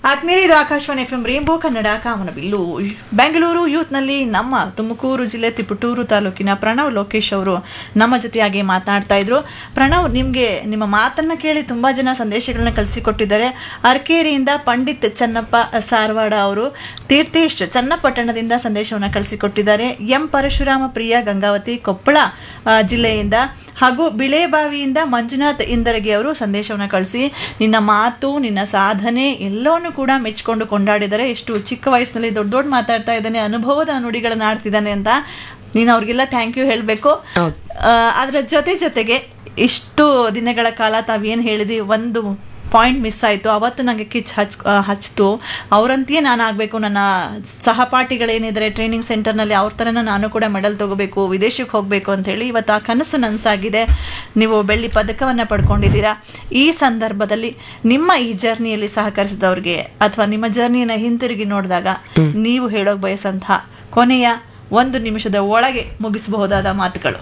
ಆತ್ಮೀಯ ಇದು Akashvani F M rainbow Kannada Kamanabillu Bengaluru ಯೂತ್ನಲ್ಲಿ ನಮ್ಮ ತುಮಕೂರು ಜಿಲ್ಲೆ ತಿಪಟೂರು ತಾಲೂಕಿನ ಪ್ರಣವ್ ಲೋಕೇಶ್ ಅವರು ನಮ್ಮ ಜೊತೆಯಾಗಿ ಮಾತನಾಡ್ತಾ ಇದ್ರು ಪ್ರಣವ್ ನಿಮಗೆ ನಿಮ್ಮ ಮಾತನ್ನ ಕೇಳಿ ತುಂಬಾ ಜನ ಸಂದೇಶಗಳನ್ನ ಕಳಿಸಿಕೊಟ್ಟಿದ್ದಾರೆ ಅರ್ಕೇರಿಯಿಂದ ಪಂಡಿತ್ ಚನ್ನಪ್ಪ ಸಾರವಾಡ ಅವರು ತೀರ್ಥೇಶ್ ಚನ್ನಪಟ್ಟಣದಿಂದ ಸಂದೇಶವನ್ನು ಕಳಿಸಿಕೊಟ್ಟಿದ್ದಾರೆ ಎಂ ಪರಶುರಾಮ ಪ್ರಿಯ ಗಂಗಾವತಿ ಕೊಪ್ಪಳ ಆ, ಜಿಲ್ಲೆಯಿಂದ ಹಾಗೂ ಬಿಳೆಬಾವಿಯಿಂದ ಮಂಜುನಾಥ್ ಇಂದರಗಿ ಅವರು ಸಂದೇಶವನ್ನು ಕಳಿಸಿ ನಿನ್ನ ಮಾತು ನಿನ್ನ ಸಾಧನೆ ಎಲ್ಲವನ್ನು ಕೂಡ ಮೆಚ್ಕೊಂಡು ಕೊಂಡಾಡಿದ್ದಾರೆ ಎಷ್ಟು ಚಿಕ್ಕ ವಯಸ್ಸಿನಲ್ಲಿ ದೊಡ್ಡ ದೊಡ್ಡ ಮಾತಾಡ್ತಾ ಇದ್ದಾನೆ ಅನುಭವದ ನುಡಿಗಳನ್ನ ಆಡ್ತಿದ್ದಾನೆ ಅಂತ ನೀನು ಅವ್ರಿಗೆಲ್ಲ ಥ್ಯಾಂಕ್ ಯು ಹೇಳಬೇಕು ಹೌದು. ಅದರ ಜೊತೆ ಜೊತೆಗೆ ಇಷ್ಟು ದಿನಗಳ ಕಾಲ ತಾವೇನು ಹೇಳಿದ್ರಿ ಒಂದು ಪಾಯಿಂಟ್ ಮಿಸ್ ಆಯಿತು ಅವತ್ತು ನನಗೆ ಕಿಚ್ ಹಚ್ ಆ, ಹಚ್ತು ಅವರಂತೆಯೇ ನಾನು ಆಗಬೇಕು ನನ್ನ ಸಹಪಾಠಿಗಳೇನಿದ್ದಾರೆ ಟ್ರೈನಿಂಗ್ ಸೆಂಟರ್ನಲ್ಲಿ ಅವ್ರ ಥರನ ನಾನು ಕೂಡ ಮೆಡಲ್ ತಗೋಬೇಕು ವಿದೇಶಕ್ಕೆ ಹೋಗಬೇಕು ಅಂತ ಹೇಳಿ ಇವತ್ತು ಆ ಕನಸು ನನಸಾಗಿದೆ ನೀವು ಬೆಳ್ಳಿ ಪದಕವನ್ನು ಪಡ್ಕೊಂಡಿದ್ದೀರಾ ಈ ಸಂದರ್ಭದಲ್ಲಿ ನಿಮ್ಮ ಈ ಜರ್ನಿಯಲ್ಲಿ ಸಹಕರಿಸಿದವ್ರಿಗೆ ಅಥವಾ ನಿಮ್ಮ ಜರ್ನಿಯನ್ನು ಹಿಂತಿರುಗಿ ನೋಡಿದಾಗ ನೀವು ಹೇಳೋಕೆ ಬಯಸಂತಹ ಕೊನೆಯ ಒಂದು ನಿಮಿಷದ ಒಳಗೆ ಮುಗಿಸಬಹುದಾದ ಮಾತುಗಳು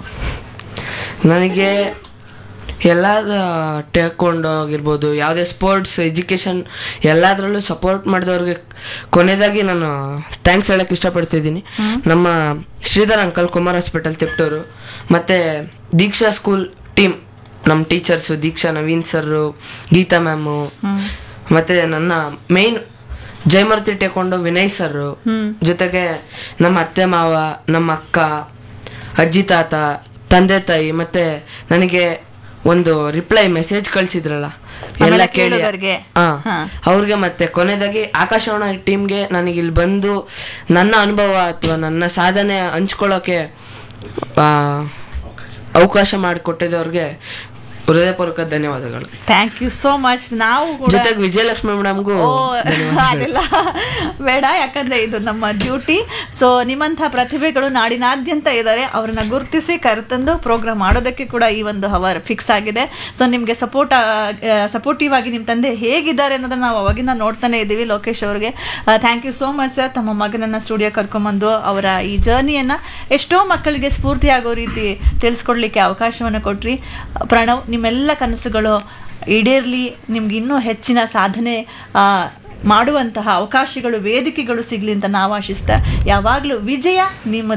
ನನಗೆ ಎಲ್ಲ ಟೇಕೊಂಡು ಆಗಿರ್ಬೋದು ಯಾವುದೇ ಸ್ಪೋರ್ಟ್ಸ್ ಎಜುಕೇಷನ್ ಎಲ್ಲದರಲ್ಲೂ ಸಪೋರ್ಟ್ ಮಾಡಿದವ್ರಿಗೆ ಕೊನೆಯದಾಗಿ ನಾನು ಥ್ಯಾಂಕ್ಸ್ ಹೇಳಕ್ಕೆ ಇಷ್ಟಪಡ್ತಿದ್ದೀನಿ ನಮ್ಮ ಶ್ರೀಧರ್ ಅಂಕಲ್ ಕುಮಾರ್ ಹಾಸ್ಪಿಟಲ್ ತಿಪ್ಟೂರು ಮತ್ತು ದೀಕ್ಷಾ ಸ್ಕೂಲ್ ಟೀಮ್ ನಮ್ಮ teachers Deeksha Naveen sir Geetha ma'am ಮತ್ತು ನನ್ನ ಮೇನ್ ಜಯಮರ್ತಿ ಟೇಕೊಂಡು ವಿನಯ್ ಸರ್ ಜೊತೆಗೆ ನಮ್ಮ ಅತ್ತೆ ಮಾವ ನಮ್ಮ ಅಕ್ಕ ಅಜ್ಜಿ ತಾತ ತಂದೆ ತಾಯಿ ಮತ್ತೆ ನನಗೆ ಒಂದು ರಿಪ್ಲೈ ಮೆಸೇಜ್ ಕಳ್ಸಿದ್ರಲ್ಲ ಎಲ್ಲ ಆಮೇಲೆ ಕೇಳಿ ಕೇಳುಗರಿಗೆ. ಹಾ ಹಾ. ಅವ್ರಿಗೆ ಮತ್ತೆ ಕೊನೆಯದಾಗಿ ಆಕಾಶವಾಣಿ ಟೀಮ್ಗೆ ನನಗೆ ಇಲ್ಲಿ ಬಂದು ನನ್ನ ಅನುಭವ ಅಥವಾ ನನ್ನ ಸಾಧನೆ ಹಂಚ್ಕೊಳ್ಳೋಕೆ ಆ, ಅವಕಾಶ ಮಾಡಿಕೊಟ್ಟಿದ್ದವ್ರಿಗೆ ಹೃದಯಪೂರ್ವಕ ಧನ್ಯವಾದಗಳು ಥ್ಯಾಂಕ್ ಯು ಸೋ ಮಚ್ ನಾವು ಕೂಡ ಜೊತೆಗೆ ವಿಜಯಲಕ್ಷ್ಮಿ ಮೇಡಮ್ಗೂ ಓ ಅದೆಲ್ಲ ಬೇಡ ಯಾಕಂದ್ರೆ ಇದು ನಮ್ಮ ಡ್ಯೂಟಿ ಸೊ ನಿಮ್ಮಂತಹ ಪ್ರತಿಭೆಗಳು ನಾಡಿನಾದ್ಯಂತ ಇದ್ದಾರೆ ಅವ್ರನ್ನ ಗುರುತಿಸಿ ಕರೆತಂದು ಪ್ರೋಗ್ರಾಮ್ ಮಾಡೋದಕ್ಕೆ ಕೂಡ ಈ ಒಂದು ಹವರ್ ಫಿಕ್ಸ್ ಆಗಿದೆ ಸೊ ನಿಮಗೆ ಸಪೋರ್ಟ್ ಸಪೋರ್ಟಿವ್ ಆಗಿ ನಿಮ್ಮ ತಂದೆ ಹೇಗಿದ್ದಾರೆ ಅನ್ನೋದನ್ನ ನಾವು ಅವಾಗಿಂದ ನೋಡ್ತಾನೆ ಇದ್ದೀವಿ ಲೋಕೇಶ್ ಅವ್ರಿಗೆ thank you so much sir ತಮ್ಮ ಮಗನನ್ನ ಸ್ಟುಡಿಯೋ ಕರ್ಕೊಂಬಂದು ಅವರ ಈ ಜರ್ನಿಯನ್ನ ಎಷ್ಟೋ ಮಕ್ಕಳಿಗೆ ಸ್ಫೂರ್ತಿ ಆಗೋ ರೀತಿ ತಿಳಿಸ್ಕೊಡ್ಲಿಕ್ಕೆ ಅವಕಾಶವನ್ನು ಕೊಟ್ರಿ ಪ್ರಣವ್ ನಿಮ್ಮೆಲ್ಲ ಕನಸುಗಳು ಈಡೇರ್ಲಿ ನಿಮ್ಗೆ ಇನ್ನೂ ಹೆಚ್ಚಿನ ಸಾಧನೆ ಆ, ಮಾಡುವಂತಹ ಅವಕಾಶಗಳು ವೇದಿಕೆಗಳು ಸಿಗಲಿ ಅಂತ ನಾವು ಆಶಿಸ್ತಾ ಯಾವಾಗಲೂ ವಿಜಯ ನಿಮ್ಮ